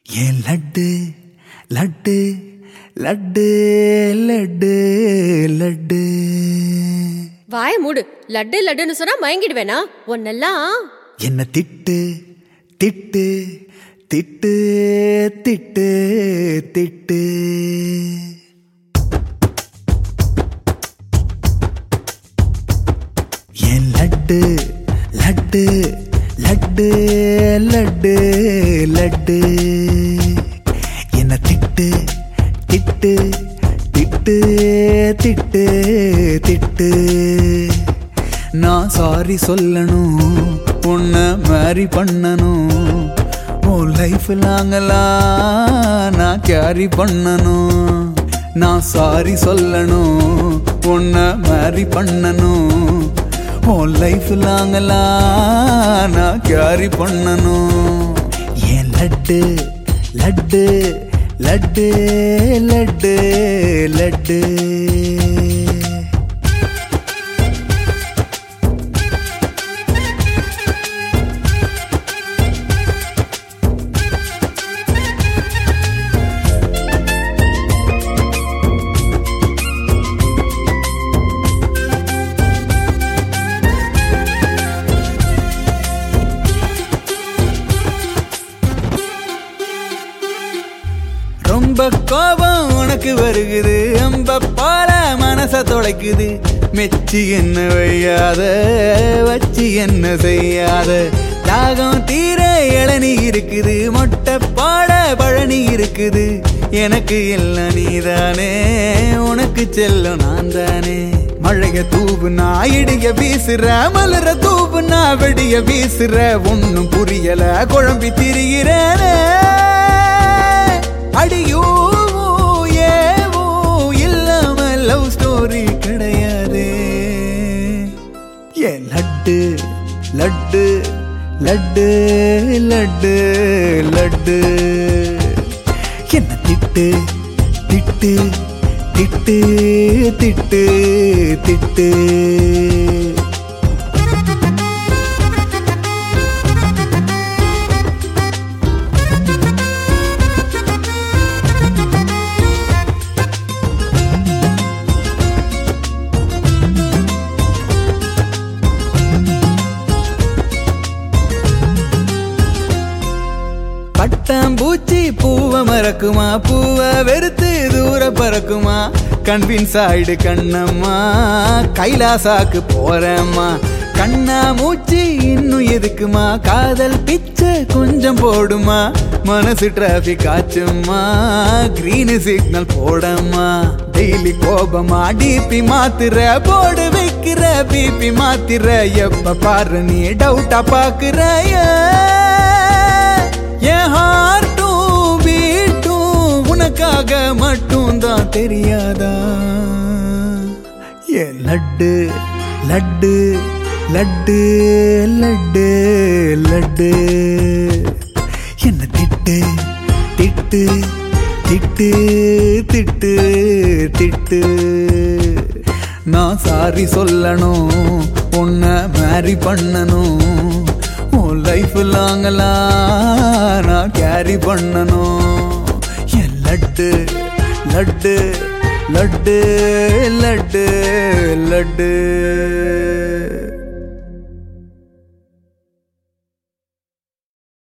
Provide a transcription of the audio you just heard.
ஏன் லட்டு லட்டு லட்டு லட்டு லட்டு வாய மூடு லட்டு லட்டுன்னு சொன்னா மயங்கிடுவேனா உன்னெல்லாம் என்ன திட்டு திட்டு திட்டு திட்டு திட்டு ஏன் லட்டு லட்டு லட்டு லட்டு லட்டு என்ன திட்டு திட்டு திட்டு திட்டு திட்டு நான் சாரி சொல்லணும் உன்னை மாதிரி பண்ணணும் உன் லைஃப் லாங்கலா நான் கேரி பண்ணணும் நான் சாரி சொல்லணும் உன்னை மாதிரி பண்ணணும் உன் லைஃப் லாங்கலா நான் கேரி பண்ணணும் ஏன் லட்டு லட்டு லட்டு லட்டு லட்டு ரொம்ப கோபம் உனக்கு வருகுது அம்ப போல மனச தொலைக்குது மெச்சி என்ன வையாத வச்சு என்ன செய்யாத தாகம் தீர இளநீ இருக்குது மொட்டை பாட பழனி இருக்குது எனக்கு எல்லாம் நீதானே உனக்கு செல்லும் நான் தானே மழைய தூவுனா இடிய வீசுற மலர தூவுனா வெடிய வீசுற ஒன்னும் புரியல குழம்பி திரிகிறேனே அடியோ ஏவோ இல்லாம லவ் ஸ்டோரி கிடையாதே ஏ லட்டு லட்டு லட்டு லட்டு லட்டு என்ன திட்டு திட்டு திட்டு திட்டு திட்டு பட்டாம்பூச்சி பூவ மறக்குமா பூவ வெறுத்து தூர பறக்குமா கன்வின்ஸ் ஆயிடு கண்ணம்மா கைலாசாக்கு போறேம்மா கண்ணா மூச்சி இன்னும் எதுக்குமா காதல் பிச்சை கொஞ்சம் போடுமா மனசு டிராபிக் ஆச்சும்மா கிரீன் சிக்னல் போடம்மா டெய்லி கோபமா டிபி மாத்துற போடு வைக்கிற பிபி மாத்திர எப்ப பாரு நீ டவுட்டா பாக்குற என் ஹார்ட்டும் பீட்டும் உனக்காக மட்டும் தான் தெரியாதா ஏ லட்டு லட்டு லட்டு லட்டு லட்டு என்ன திட்டு திட்டு திட்டு திட்டு திட்டு நான் சாரி சொல்லணும் உன்னை மேரி பண்ணணும் உன் லைஃப் லாங்கலா நான் கேரி பண்ணணும் என் லட்டு லட்டு லட்டு லட்டு லட்டு